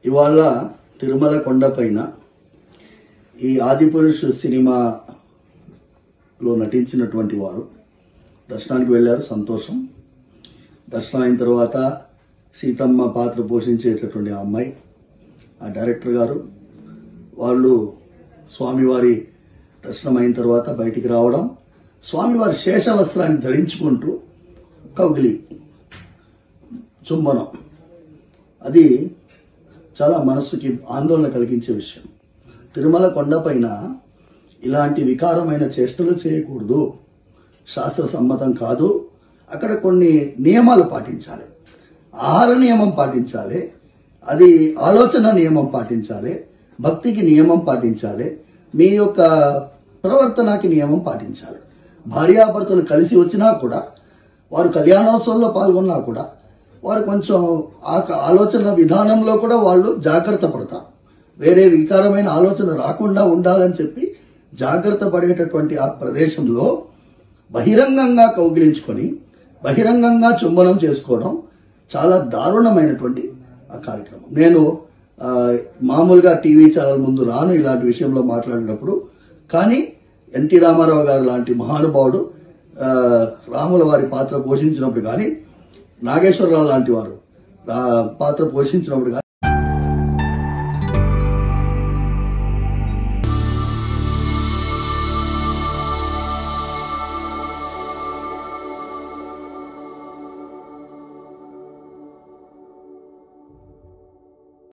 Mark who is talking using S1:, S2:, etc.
S1: ఇవాళ తిరుమల కొండపైన ఈ ఆదిపురుష్ సినిమాలో నటించినటువంటి వారు దర్శనానికి వెళ్ళారు సంతోషం దర్శనం అయిన తర్వాత సీతమ్మ పాత్ర పోషించేటటువంటి ఆ అమ్మాయి ఆ డైరెక్టర్ గారు వాళ్ళు స్వామివారి దర్శనం అయిన తర్వాత బయటికి రావడం స్వామివారి శేష వస్త్రాన్ని ధరించుకుంటూ కౌగిలి చుంబనం అది చాలా మనస్సుకి ఆందోళన కలిగించే విషయం తిరుమల కొండపైన ఇలాంటి వికారమైన చేష్టలు చేయకూడదు శాస్త్ర సమ్మతం కాదు అక్కడ కొన్ని నియమాలు పాటించాలి ఆహార నియమం పాటించాలి అది ఆలోచన నియమం పాటించాలి భక్తికి నియమం పాటించాలి మీ యొక్క ప్రవర్తనకి నియమం పాటించాలి భార్యాభర్తలు కలిసి వచ్చినా కూడా వారు కళ్యాణోత్సవంలో పాల్గొన్నా కూడా వారు కొంచెం ఆ క- ఆలోచన విధానంలో కూడా వాళ్ళు జాగ్రత్త పడతారు వేరే వికారమైన ఆలోచన రాకుండా ఉండాలని చెప్పి జాగ్రత్త పడేటటువంటి ఆ ప్రదేశంలో బహిరంగంగా కౌగిలించుకొని బహిరంగంగా చుంబనం చేసుకోవడం చాలా దారుణమైనటువంటి ఆ కార్యక్రమం నేను ఆ, మామూలుగా టీవీ ఛానల్ ముందు రాను ఇలాంటి విషయంలో మాట్లాడినప్పుడు కానీ ఎన్టీ రామారావు గారు లాంటి మహానుభావుడు ఆ, రాముల వారి పాత్ర పోషించినప్పుడు కానీ నాగేశ్వరరావు లాంటి వారు ఆ, పాత్ర పోషించినప్పుడు కానీ